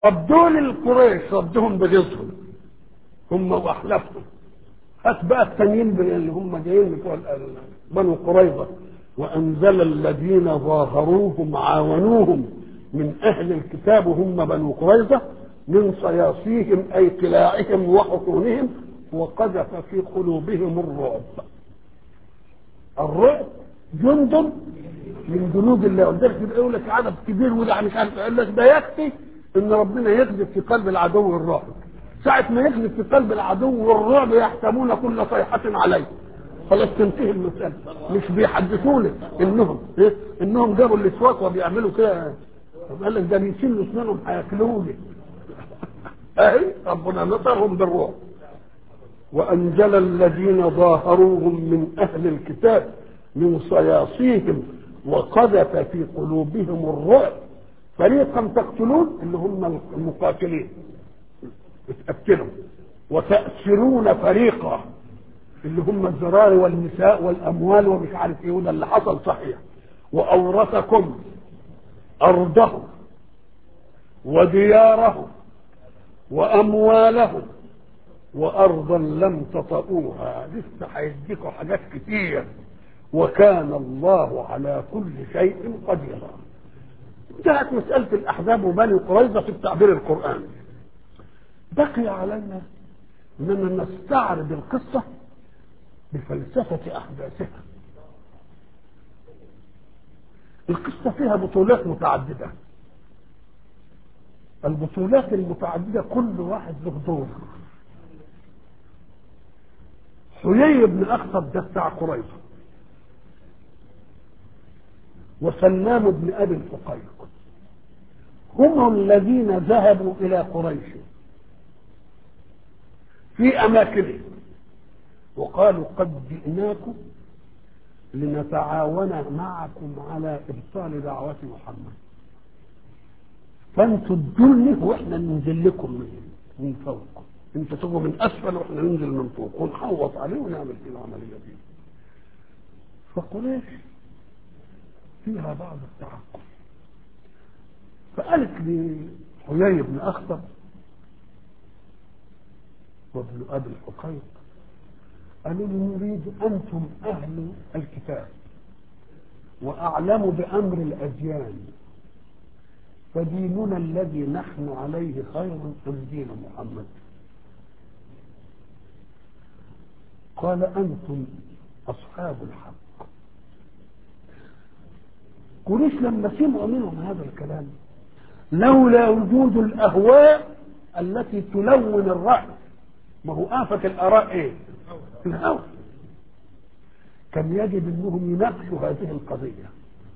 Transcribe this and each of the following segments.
طب دول القريش ردهم بغيظهم هم واحلافهم هات بقى التانيين اللي هم جايين بتوع بنو قريظه وانزل الذين ظاهروهم عاونوهم من اهل الكتاب هم بنو قريظه من صياصيهم اي قلاعهم وحصونهم وقذف في قلوبهم الرعب الرعب جند من جنود الله ولذلك يقول لك عدد كبير وده مش عارف يقول لك ده يكفي ان ربنا يقذف في قلب العدو الرعب ساعة ما يقذف في قلب العدو الرعب يحتمون كل صيحة عليه خلاص تنتهي المسألة مش بيحدثوني انهم إيه؟ انهم جابوا الاسواق وبيعملوا كده قال لك ده بيشيلوا اسنانهم هياكلوني اهي ربنا نصرهم بالرعب وانزل الذين ظاهروهم من اهل الكتاب من صياصيهم وقذف في قلوبهم الرعب فريقا تقتلون اللي هم المقاتلين بتقتلوا وتأسرون فريقا اللي هم الزرار والنساء والاموال ومش عارف ايه وده اللي حصل صحيح واورثكم ارضهم وديارهم واموالهم وارضا لم تطئوها لسه هيديكوا حاجات كتير وكان الله على كل شيء قديرا انتهت مسألة الأحزاب وبني قريظة في التعبير القرآني بقي علينا أننا نستعرض القصة بفلسفة أحداثها القصة فيها بطولات متعددة البطولات المتعددة كل واحد له دور حيي بن أخطب ده بتاع قريظة وسلام بن أبي الفقيق هم الذين ذهبوا إلى قريش في أماكنهم وقالوا قد جئناكم لنتعاون معكم على إبطال دعوة محمد فانتوا تدلني واحنا ننزل لكم من من فوق انتوا تجوا من اسفل واحنا ننزل من فوق ونحوط عليه ونعمل فيه العمليه دي فقريش فيها بعض التعقل فقالت لحيي بن اخطب وابن ابي الحقيق قالوا له نريد انتم اهل الكتاب واعلم بامر الاديان فديننا الذي نحن عليه خير ام دين محمد قال انتم اصحاب الحق قريش لما سمعوا منهم هذا الكلام لولا وجود الاهواء التي تلون الراي ما هو آفة الآراء إيه؟ الهوى كان يجب أنهم يناقشوا هذه القضية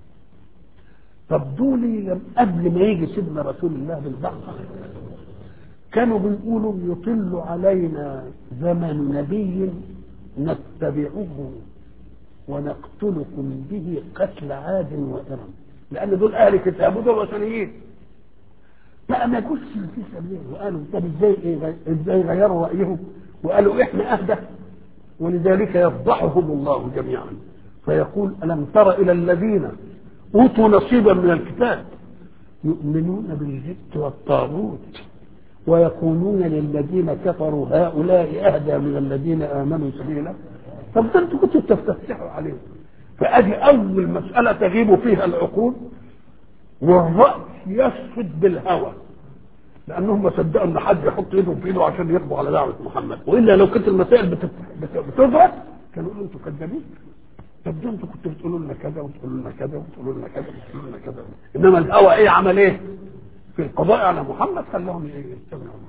طب دولي لم قبل ما يجي سيدنا رسول الله بالبحث كانوا بيقولوا يطل علينا زمن نبي نتبعه ونقتلكم به قتل عاد وإرم لأن دول أهل كتاب ودول وثنيين بقى ما يجوش في سبيل وقالوا طب ازاي ايه ازاي غيروا رايهم وقالوا احنا اهدى ولذلك يفضحهم الله جميعا فيقول الم تر الى الذين اوتوا نصيبا من الكتاب يؤمنون بالجبت والطاغوت ويقولون للذين كفروا هؤلاء اهدى من الذين امنوا سبيلا طب ده انتوا كنتوا تستفتحوا عليهم فادي اول مساله تغيب فيها العقول والرأي يسقط بالهوى لانهم ما صدقوا ان حد يحط ايدهم في ايده عشان يقضوا على دعوه محمد والا لو كانت المسائل بتت... بت... بتدرس كانوا يقولوا انتوا كذابين طب ده انتوا كنتوا بتقولوا لنا كذا وتقولوا لنا كذا وتقولوا لنا كذا وتقولوا لنا كذا انما الهوى ايه عمل ايه؟ في القضاء على محمد خلاهم ايه يستمعوا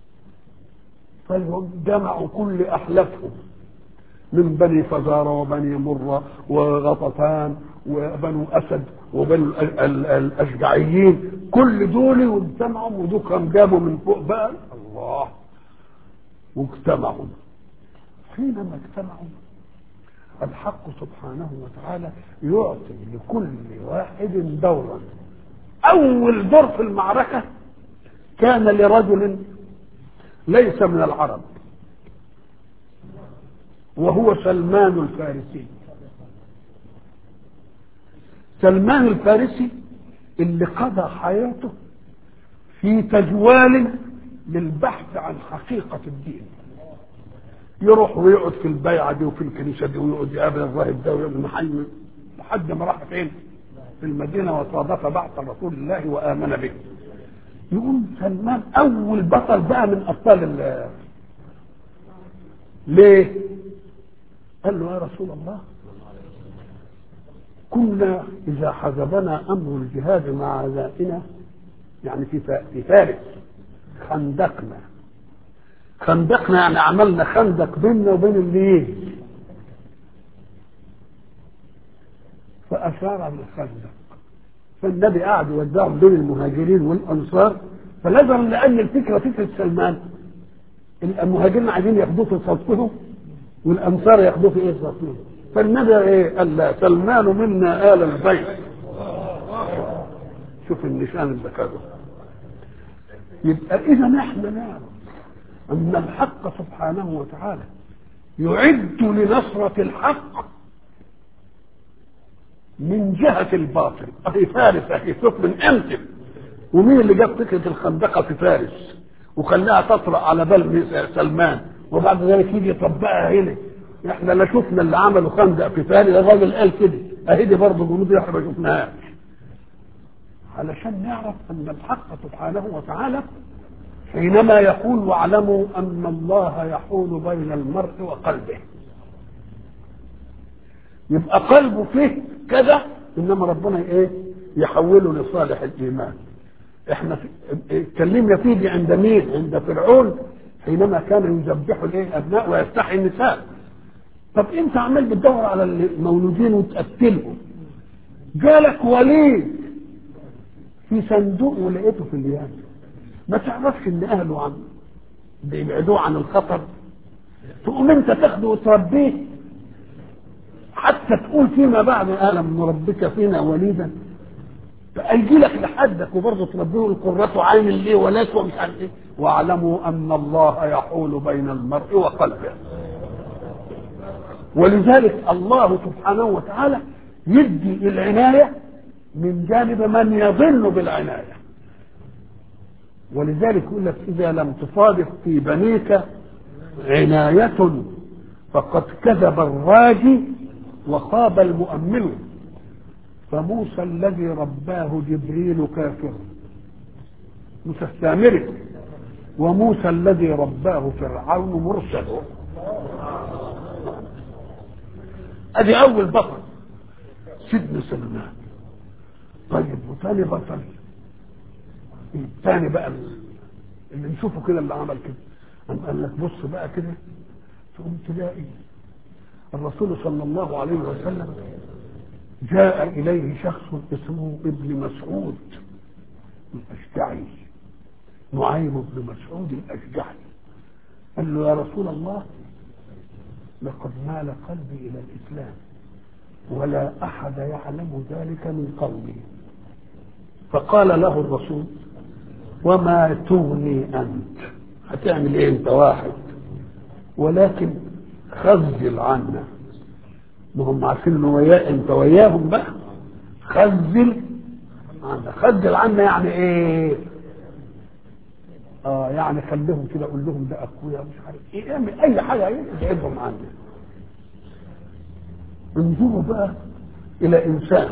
فهم جمعوا كل احلافهم من بني فزارة وبني مرة وغطفان وبنو أسد وبنو الأشجعيين كل دول واجتمعوا ودول جابوا من فوق بقى الله واجتمعوا حينما اجتمعوا الحق سبحانه وتعالى يعطي لكل واحد دورا أول دور في المعركة كان لرجل ليس من العرب وهو سلمان الفارسي سلمان الفارسي اللي قضى حياته في في تجوال للبحث عن حقيقة الدين يروح ويقعد في البيعة دي وفي الكنيسة دي ويقعد يقابل الراهب ده ويقعد محل لحد ما راح فين؟ في المدينة وصادف بعث رسول الله وآمن به. يقول سلمان أول بطل بقى من أبطال ال ليه؟ قال له يا رسول الله كنا إذا حجبنا أمر الجهاد مع أعدائنا يعني في في فارس خندقنا خندقنا يعني عملنا خندق بيننا وبين الليل فأشار بالخندق فالنبي قعد يودعهم دول المهاجرين والأنصار فنظرا لأن الفكرة فكرة سلمان المهاجرين عايزين ياخدوه في صدقهم والأنصار ياخدوه في إيه صدقهم فالنبي إيه قال لا سلمان منا آل البيت شوف النشان اللي خده يبقى إذا نحن نعرف أن الحق سبحانه وتعالى يعد لنصرة الحق من جهة الباطل أخي فارس أخي شوف من أمتى ومين اللي جاب فكرة الخندقة في فارس وخلاها تطرأ على بال سلمان وبعد ذلك يجي يطبقها هنا احنا لا شفنا اللي عملوا خندق في فارس الراجل قال كده اهي دي برضه جنود احنا ما شفناهاش علشان نعرف ان الحق سبحانه وتعالى حينما يقول واعلموا ان الله يحول بين المرء وقلبه يبقى قلبه فيه كذا انما ربنا ايه يحوله لصالح الايمان احنا اتكلمنا فيه دي عند مين عند فرعون حينما كان يذبح الايه ابناء ويستحي النساء طب انت عمال بتدور على المولودين وتقتلهم جالك وليد في صندوق ولقيته في اليمن ما تعرفش ان اهله عم بيبعدوه عن الخطر تقوم انت تاخده وتربيه حتى تقول فيما بعد الم نربك فينا وليدا فيجي لك لحدك وبرضه تربيه القرة عين ليه ولك ومش عارف ايه واعلموا ان الله يحول بين المرء وقلبه ولذلك الله سبحانه وتعالى يدي العناية من جانب من يظن بالعناية ولذلك يقول لك إذا لم تصادف في بنيك عناية فقد كذب الراجي وخاب المؤمل فموسى الذي رباه جبريل كافر موسى السامري وموسى الذي رباه فرعون مرسل ادي اول بطل سيدنا سلمان طيب وثاني بطل الثاني بقى اللي نشوفه كده اللي عمل كده قام قال لك بص بقى كده تقوم تلاقي الرسول صلى الله عليه وسلم جاء اليه شخص اسمه ابن مسعود الاشجعي نعيم بن مسعود الاشجعي قال له يا رسول الله لقد مال قلبي الى الاسلام ولا احد يعلم ذلك من قومي فقال له الرسول وما تغني انت هتعمل ايه انت واحد ولكن خزل عنا ما هم عارفين انه ويا انت وياهم بقى خزل عنا خزل عنا يعني ايه اه يعني خليهم كده قول لهم ده اخويا مش عارف ايه اعمل اي حاجه ايه ابعدهم عني انظروا بقى الى انسان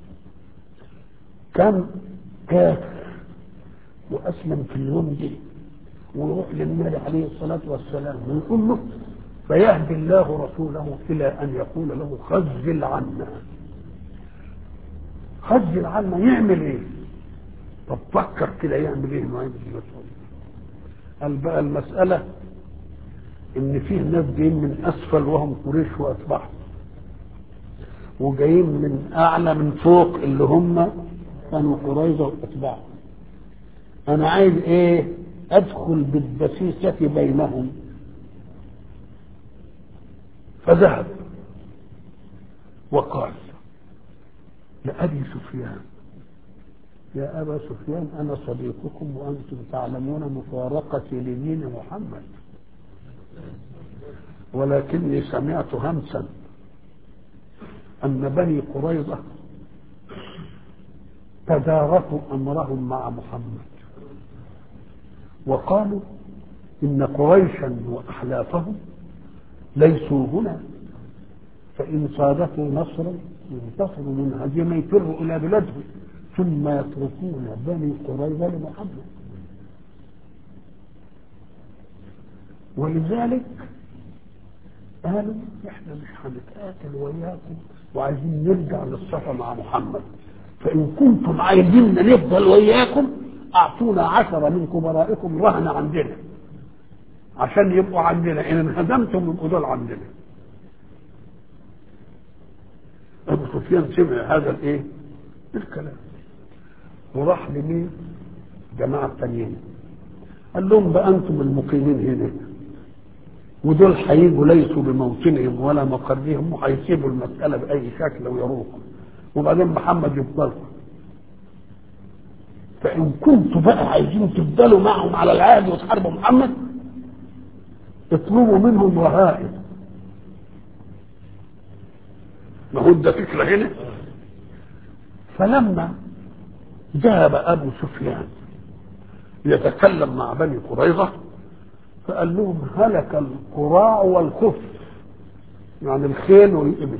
كان كافر واسلم في اليوم دي ويروح للنبي عليه الصلاه والسلام ويقول له فيهدي الله رسوله الى ان يقول له خزل عنا خزل عنا يعمل ايه طب فكر كده يعمل ايه نعيم بن مسعود قال بقى المساله ان فيه ناس جايين من اسفل وهم قريش واتباعهم وجايين من اعلى من فوق اللي هم كانوا قريظه واتباعهم انا عايز ايه ادخل بالدسيسه بينهم فذهب وقال لأبي سفيان يا أبا سفيان أنا صديقكم وأنتم تعلمون مفارقتي لدين محمد ولكني سمعت همسا أن بني قريظة تداركوا أمرهم مع محمد وقالوا إن قريشا وأحلافهم ليسوا هنا فإن صادفوا نصرا ينتصروا من هزيمة يفروا إلى بلادهم ثم يتركون بني قريظة لمحمد ولذلك قالوا احنا مش هنتقاتل وياكم وعايزين نرجع للصفا مع محمد فإن كنتم عايزين نفضل وياكم أعطونا عشرة من كبرائكم رهن عندنا عشان يبقوا عندنا إن انهزمتم يبقوا دول عندنا أبو سفيان سمع هذا الإيه؟ الكلام وراح لمين؟ جماعة التانيين قال لهم بقى أنتم المقيمين هنا ودول هيجوا ليسوا بموطنهم ولا مقرهم وهيسيبوا المسألة بأي شكل ويروحوا وبعدين محمد يفضلكم فإن كنتوا بقى عايزين تفضلوا معهم على العهد وتحاربوا محمد اطلبوا منهم رهائن ما هو ده فكرة هنا فلما ذهب أبو سفيان يتكلم مع بني قريظة فقال لهم هلك القراع والخف يعني الخيل والإبل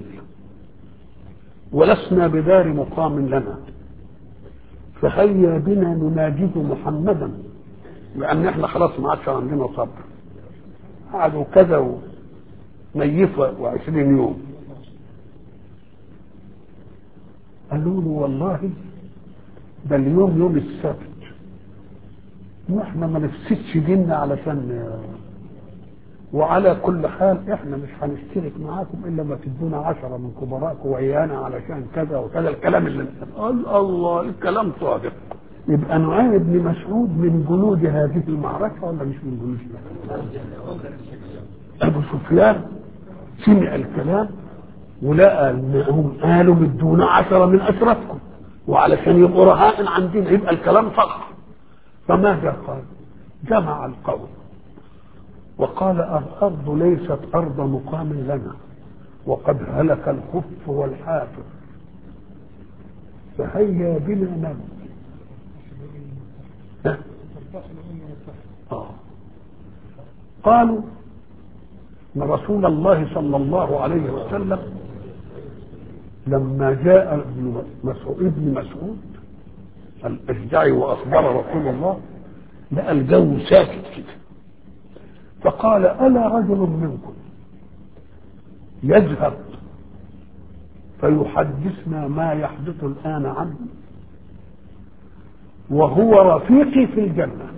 ولسنا بدار مقام لنا فهيا بنا نناجد محمدا لأن احنا خلاص ما عادش عندنا صبر قعدوا كذا ونيفوا وعشرين يوم قالوا له والله ده اليوم يوم السبت واحنا ما نفسدش ديننا علشان وعلى كل حال احنا مش هنشترك معاكم الا ما تدونا عشرة من كبرائكم ويانا علشان كذا وكذا الكلام اللي قال الله الكلام صادق يبقى نعيم بن مسعود من جنود هذه المعركة ولا مش من جنود ابو سفيان سمع الكلام ولقى انهم قالوا بدونا عشرة من اشرفكم وعلشان يبقوا رهائن عندنا يبقى الكلام صح فماذا قال جمع القوم وقال الأرض ليست أرض مقام لنا وقد هلك الخف والحافر فهيا بنا نمت آه. قالوا ان رسول الله صلى الله عليه وسلم لما جاء ابن مسعود ابن مسعود الاشجعي واخبر رسول الله لقى الجو ساكت كده فقال الا رجل منكم يذهب فيحدثنا ما يحدث الان عنه وهو رفيقي في الجنه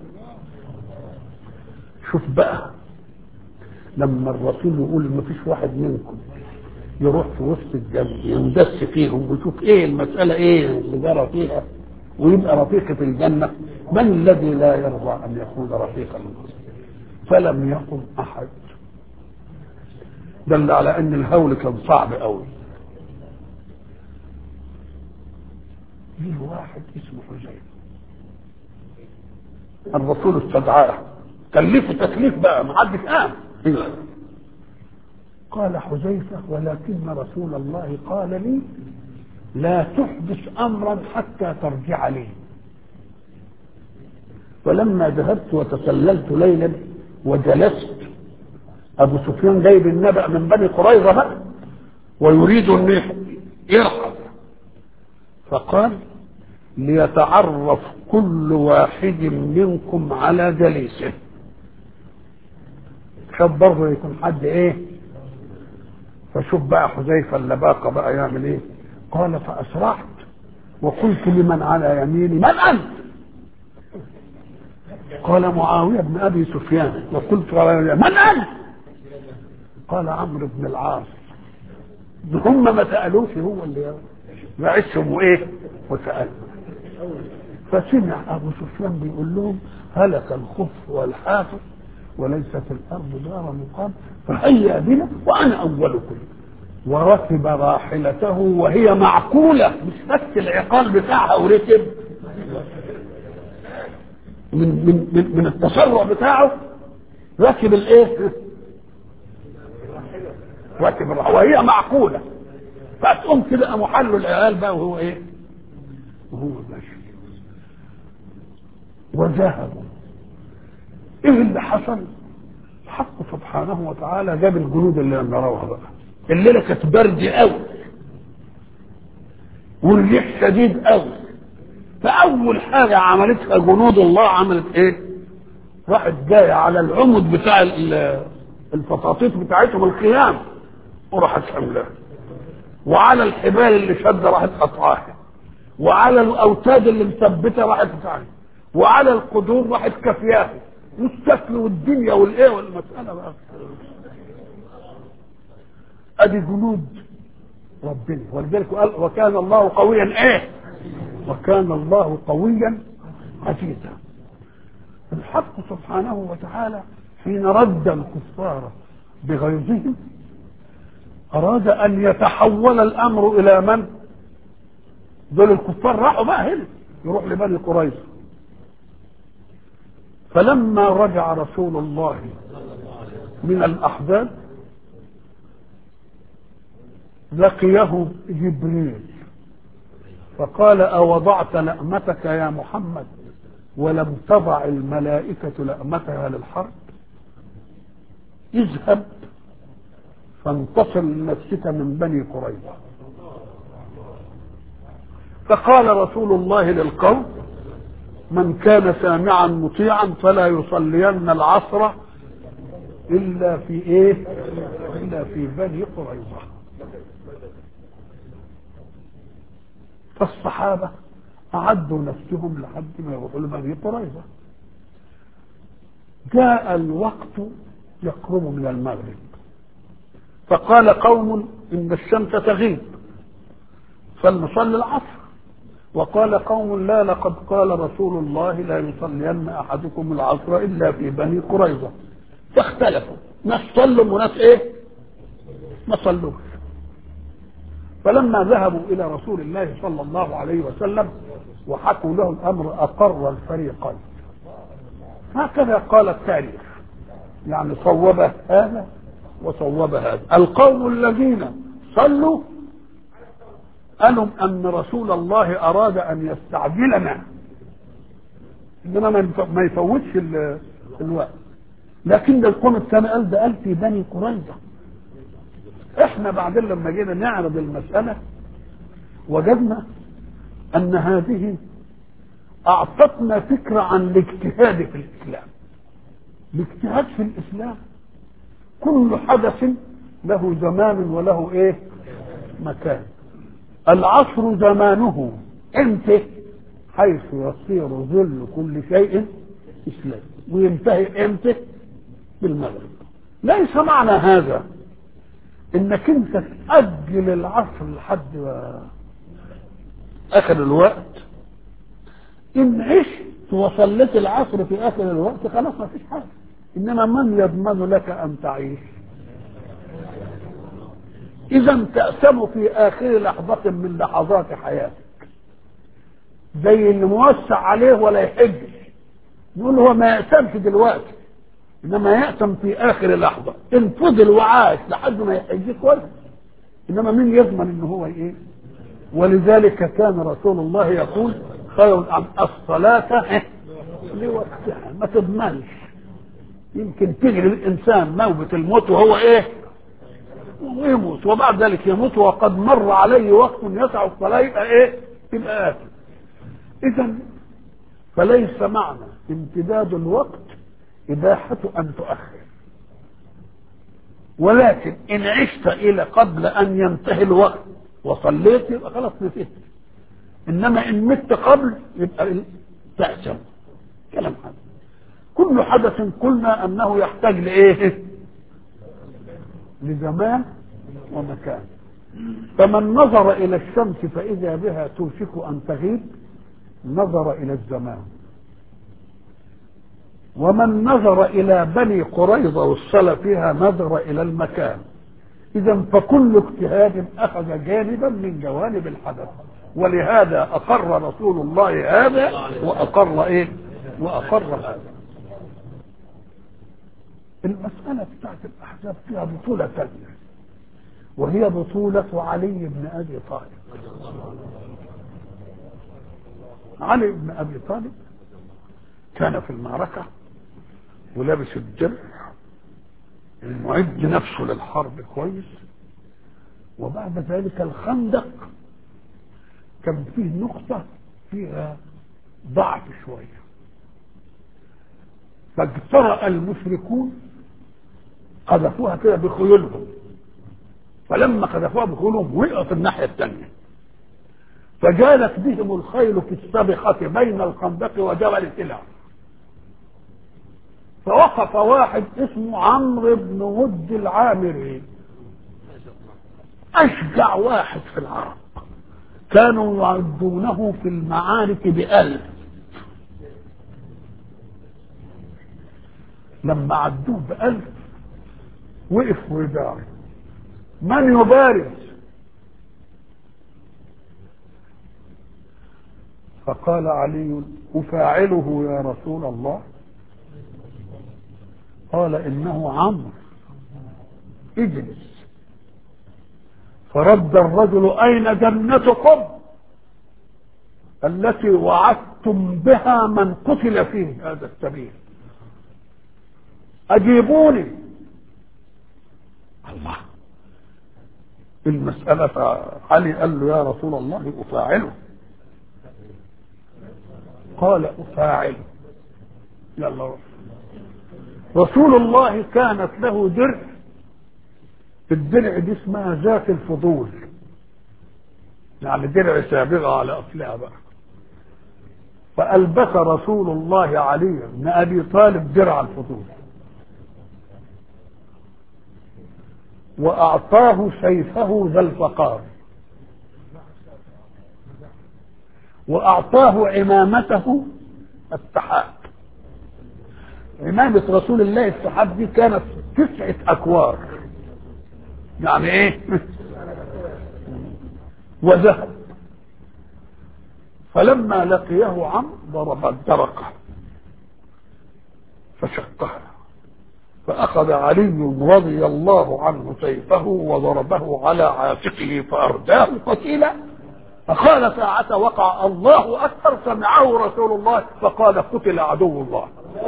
شوف بقى لما الرسول يقول ما فيش واحد منكم يروح في وسط الجنة يندس فيهم ويشوف ايه المسألة ايه اللي جرى فيها ويبقى رفيق في الجنة من الذي لا يرضى أن يكون رفيقا فلم يقم أحد دل على أن الهول كان صعب قوي جه واحد اسمه حزين الرسول استدعاه كلفه تكليف بقى ما حدش قام قال حذيفة ولكن رسول الله قال لي لا تحدث أمرا حتى ترجع لي فلما ذهبت وتسللت ليلا وجلست أبو سفيان جايب النبأ من بني قريظة بقى ويريد أن يرحل فقال ليتعرف كل واحد منكم على جليسه شوف برضه يكون حد ايه فشوف بقى حذيفه اللباقه بقى يعمل ايه قال فاسرعت وقلت لمن على يميني من انت قال معاويه بن ابي سفيان وقلت على يميني من انت قال عمرو بن العاص هم ما سالوش هو اللي بعثهم وايه وسالهم فسمع ابو سفيان بيقول لهم هلك الخف والحافظ وليست الارض دار مقام فهيا بنا وانا اولكم وركب راحلته وهي معقوله مش بس العقال بتاعها وركب من من من, من التسرع بتاعه ركب الايه؟ ركب وهي معقوله فتقوم كده محل العيال بقى وهو ايه؟ وهو ماشي وذهبوا ايه اللي حصل الحق سبحانه وتعالى جاب الجنود اللي نراها بقى الليله كانت برد قوي والريح شديد قوي فاول حاجه عملتها جنود الله عملت ايه راحت جايه على العمد بتاع ال- الفطاطيط بتاعتهم الخيام وراحت حملها وعلى الحبال اللي شد راحت قطعاها وعلى الاوتاد اللي مثبته راحت بتاعها وعلى القدور راحت كافياها والشكل والدنيا والايه والمساله بقى ادي جنود ربنا ولذلك قال وكان الله قويا ايه وكان الله قويا عزيزا الحق سبحانه وتعالى حين رد الكفار بغيظهم أراد أن يتحول الأمر إلى من؟ دول الكفار راحوا بقى هنا يروح لبني قريظة فلما رجع رسول الله من الأحزاب لقيه جبريل فقال أوضعت لأمتك يا محمد ولم تضع الملائكة لأمتها للحرب اذهب فانتصر لنفسك من بني قريظة فقال رسول الله للقوم من كان سامعا مطيعا فلا يصلين العصر إلا في إيه إلا في بني قريظة فالصحابة أعدوا نفسهم لحد ما يروحوا لبني قريظة جاء الوقت يقرب من المغرب فقال قوم إن الشمس تغيب فلنصلي العصر وقال قوم لا لقد قال رسول الله لا يصلين أحدكم العصر إلا في بني قريظة فاختلفوا ناس صلوا وناس إيه ما صلوش فلما ذهبوا إلى رسول الله صلى الله عليه وسلم وحكوا له الأمر أقر الفريقين هكذا قال التاريخ يعني صوب هذا وصوب هذا القوم الذين صلوا قالوا أن رسول الله أراد أن يستعجلنا إنما ما يفوتش ال- الوقت لكن القوم الثاني قال ده قال في بني قريظة احنا بعدين لما جينا نعرض المسألة وجدنا أن هذه أعطتنا فكرة عن الاجتهاد في الإسلام الاجتهاد في الإسلام كل حدث له زمان وله ايه مكان العصر زمانه امتى حيث يصير ظل كل شيء اسلام وينتهي امتى بالمغرب ليس معنى هذا انك انت تاجل العصر لحد ما اخر الوقت ان عشت وصليت العصر في اخر الوقت خلاص ما فيش حاجه انما من يضمن لك ان تعيش اذا تأسم في اخر لحظة من لحظات حياتك زي اللي موسع عليه ولا يحجش يقول هو ما يأسمش دلوقتي انما يأسم في اخر لحظة ان فضل وعاش لحد ما يحج كويس انما مين يضمن ان هو ايه ولذلك كان رسول الله يقول خير عن الصلاة لوقتها ما تضمنش يمكن تجري الانسان نوبة الموت وهو ايه ويموت وبعد ذلك يموت وقد مر عليه وقت يسع الصلاة يبقى ايه يبقى آكل اذا فليس معنى امتداد الوقت إباحة أن تؤخر ولكن إن عشت إلى قبل أن ينتهي الوقت وصليت يبقى خلاص نسيت إنما إن مت قبل يبقى تأسم كلام هذا كل حدث قلنا أنه يحتاج لإيه لزمان ومكان فمن نظر إلى الشمس فإذا بها توشك أن تغيب نظر إلى الزمان ومن نظر إلى بني قريظة والصلاة فيها نظر إلى المكان إذا فكل اجتهاد أخذ جانبا من جوانب الحدث ولهذا أقر رسول الله هذا وأقر إيه؟ وأقر هذا المسألة بتاعت الأحزاب فيها بطولة ثانية وهي بطولة علي بن أبي طالب علي بن أبي طالب كان في المعركة ولابس الدرع المعد نفسه للحرب كويس وبعد ذلك الخندق كان فيه نقطة فيها ضعف شوية فاجترأ المشركون قذفوها كده بخيولهم فلما قذفوها بخيولهم وقعت الناحية الثانية فجالت بهم الخيل في السابقة بين الخندق وجبل الإله فوقف واحد اسمه عمرو بن ود العامري أشجع واحد في العرب كانوا يعدونه في المعارك بألف لما عدوه بألف وقف ودار من يبارز فقال علي أفاعله يا رسول الله قال إنه عمرو اجلس فرد الرجل أين جنتكم التي وعدتم بها من قتل فيه هذا السبيل أجيبوني الله المسألة علي قال له يا رسول الله أفاعله قال أفاعله يلا روح رسول الله كانت له درع الدرع دي اسمها ذات الفضول يعني درع سابغة على أصلها بقى فألبس رسول الله علي بن أبي طالب درع الفضول وأعطاه سيفه ذا الفقار وأعطاه عمامته السحاب عمامة رسول الله السحاب دي كانت تسعة أكوار يعني إيه وذهب فلما لقيه عمرو ضرب الدرقة فشقها فأخذ علي رضي الله عنه سيفه وضربه على عاتقه فأرداه قتيلا فقال ساعة وقع الله أكبر سمعه رسول الله فقال قتل عدو الله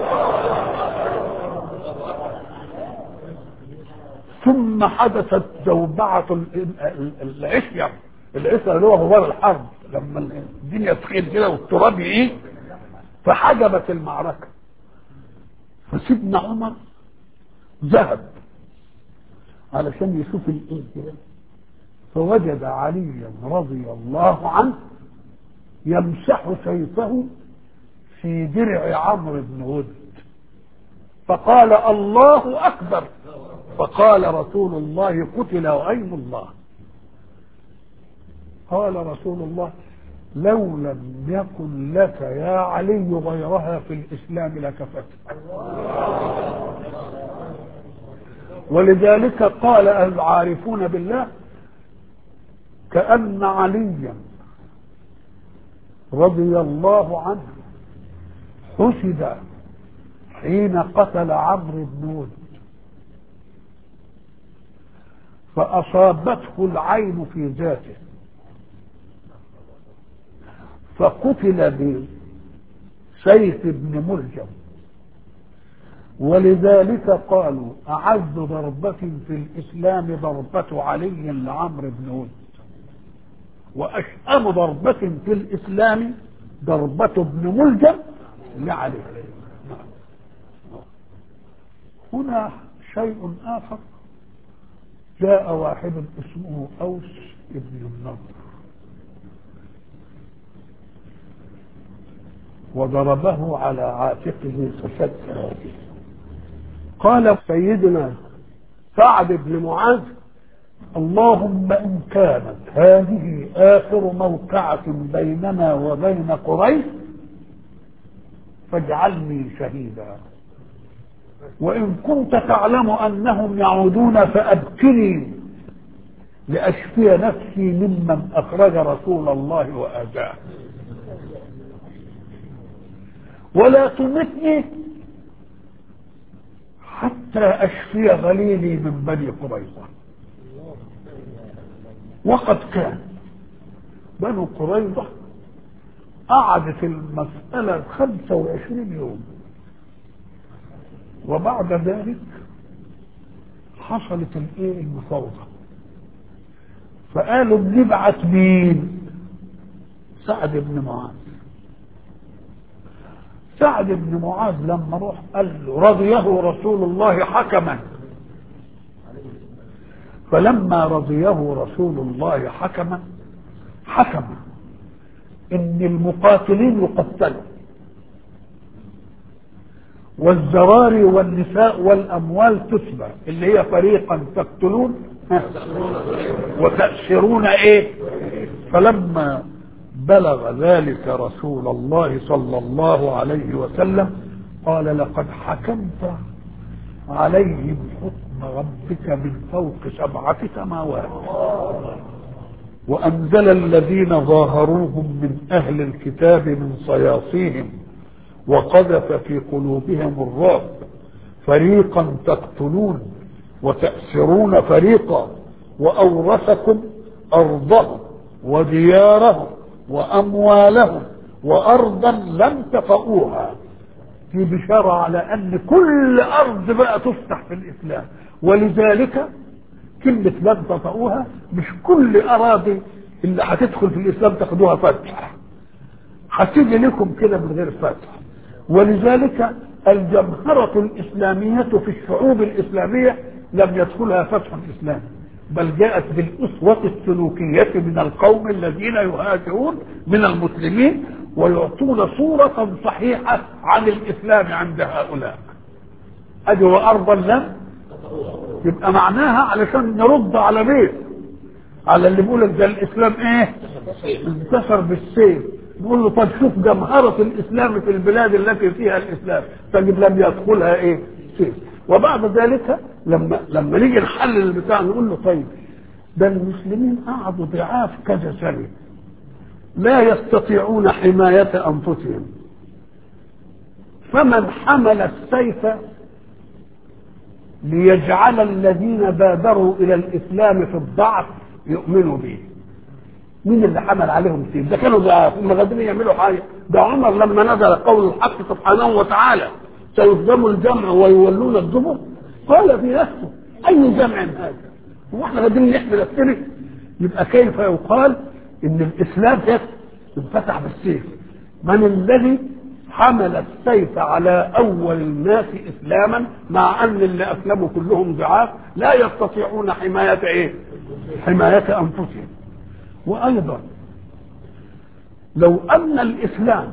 ثم حدثت زوبعة العشية العشية اللي هو غبار الحرب لما الدنيا تخيل كده والتراب ايه فحجبت المعركة فسيدنا عمر ذهب علشان يشوف الايه كده فوجد عليا رضي الله عنه يمسح سيفه في درع عمرو بن ود فقال الله اكبر فقال رسول الله قتل وايم الله قال رسول الله لو لم يكن لك يا علي غيرها في الاسلام لكفتك ولذلك قال العارفون بالله كأن عليا رضي الله عنه حسد حين قتل عمرو بن ود فأصابته العين في ذاته فقتل بسيف بن ملجم ولذلك قالوا أعز ضربة في الإسلام ضربة علي لعمرو بن ود وأشأم ضربة في الإسلام ضربة ابن ملجم لعلي هنا شيء آخر جاء واحد اسمه أوس ابن النضر وضربه على عاتقه فشد هذه قال سيدنا سعد بن معاذ اللهم إن كانت هذه آخر موقعة بيننا وبين قريش فاجعلني شهيدا وإن كنت تعلم أنهم يعودون فأبكني لأشفي نفسي ممن أخرج رسول الله وآذاه ولا تمتني حتى أشفي غليلي من بني قريظة وقد كان بنو قريظة قعدت المسألة 25 يوم وبعد ذلك حصلت الايه المفاوضه فقالوا بنبعت مين سعد بن معاذ سعد بن معاذ لما روح قال له رضيه رسول الله حكما فلما رضيه رسول الله حكما حكم ان المقاتلين يقتلوا والزراري والنساء والاموال تتبع اللي هي فريقا تقتلون وتأسرون ايه فلما بلغ ذلك رسول الله صلى الله عليه وسلم قال لقد حكمت عليهم حكم ربك من فوق سبعة سماوات وأنزل الذين ظاهروهم من أهل الكتاب من صياصيهم وقذف في قلوبهم الرعب فريقا تقتلون وتأسرون فريقا وأورثكم أرضهم وديارهم وأموالهم وأرضا لم تطئوها في بشارة على أن كل أرض بقى تفتح في الإسلام ولذلك كلمة لم تطئوها مش كل أراضي اللي هتدخل في الإسلام تاخدوها فتح هتيجي لكم كده من غير فتح ولذلك الجمهرة الإسلامية في الشعوب الإسلامية لم يدخلها فتح الإسلام بل جاءت بالأسوة السلوكية من القوم الذين يهاجرون من المسلمين ويعطون صورة صحيحة عن الإسلام عند هؤلاء أدي وأرضا لم يبقى معناها علشان نرد على بيت على اللي بيقول لك ده الإسلام إيه؟ انتصر بالسيف نقول له طب شوف جمهرة الإسلام في البلاد التي فيها الإسلام تجد لم يدخلها إيه؟ سيف وبعد ذلك لما لما نيجي نحلل البتاع نقول له طيب ده المسلمين قعدوا ضعاف كذا سنه لا يستطيعون حماية أنفسهم فمن حمل السيف ليجعل الذين بادروا إلى الإسلام في الضعف يؤمنوا به مين اللي حمل عليهم سيف ده كانوا ضعاف هم قادرين يعملوا حاجة ده عمر لما نزل قول الحق سبحانه وتعالى سيهزم الجمع ويولون الدبر قال في نفسه أي جمع هذا هو احنا قادرين نحمل السيف يبقى كيف يقال ان الاسلام انفتح بالسيف من الذي حمل السيف على اول الناس اسلاما مع ان اللي اسلموا كلهم ضعاف لا يستطيعون حمايه ايه حمايه انفسهم وايضا لو ان الاسلام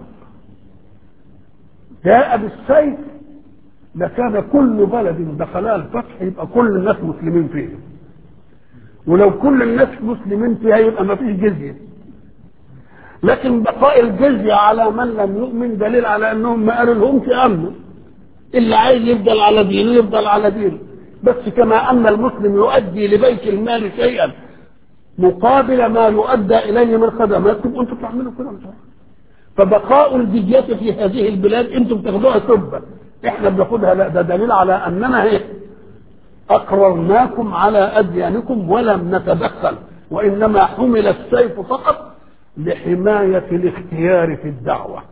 جاء بالسيف لكان كل بلد دخلها الفتح يبقى كل الناس مسلمين فيه ولو كل الناس مسلمين فيها يبقى ما فيش جزيه لكن بقاء الجزيه على من لم يؤمن دليل على انهم ما قالوا لهمش امنوا اللي عايز يفضل على دينه يفضل على دينه بس كما ان المسلم يؤدي لبيت المال شيئا مقابل ما يؤدى اليه من خدمات تبقوا انتم تعملوا كده مش فبقاء الجزيه في هذه البلاد انتم بتاخدوها سبا احنا بناخدها لا ده دليل على اننا هيك أقررناكم على أديانكم ولم نتدخل وإنما حمل السيف فقط لحماية الاختيار في الدعوة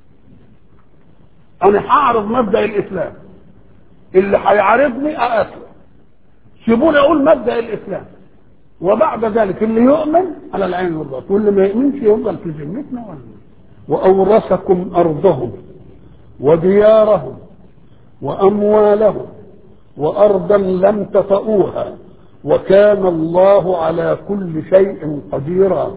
أنا هعرض مبدأ الإسلام اللي هيعارضني أقاتله سيبوني أقول مبدأ الإسلام وبعد ذلك اللي يؤمن على العين والراس واللي ما يؤمنش يفضل في ذمتنا ولا وأورثكم أرضهم وديارهم وأموالهم وارضا لم تطئوها وكان الله على كل شيء قديرا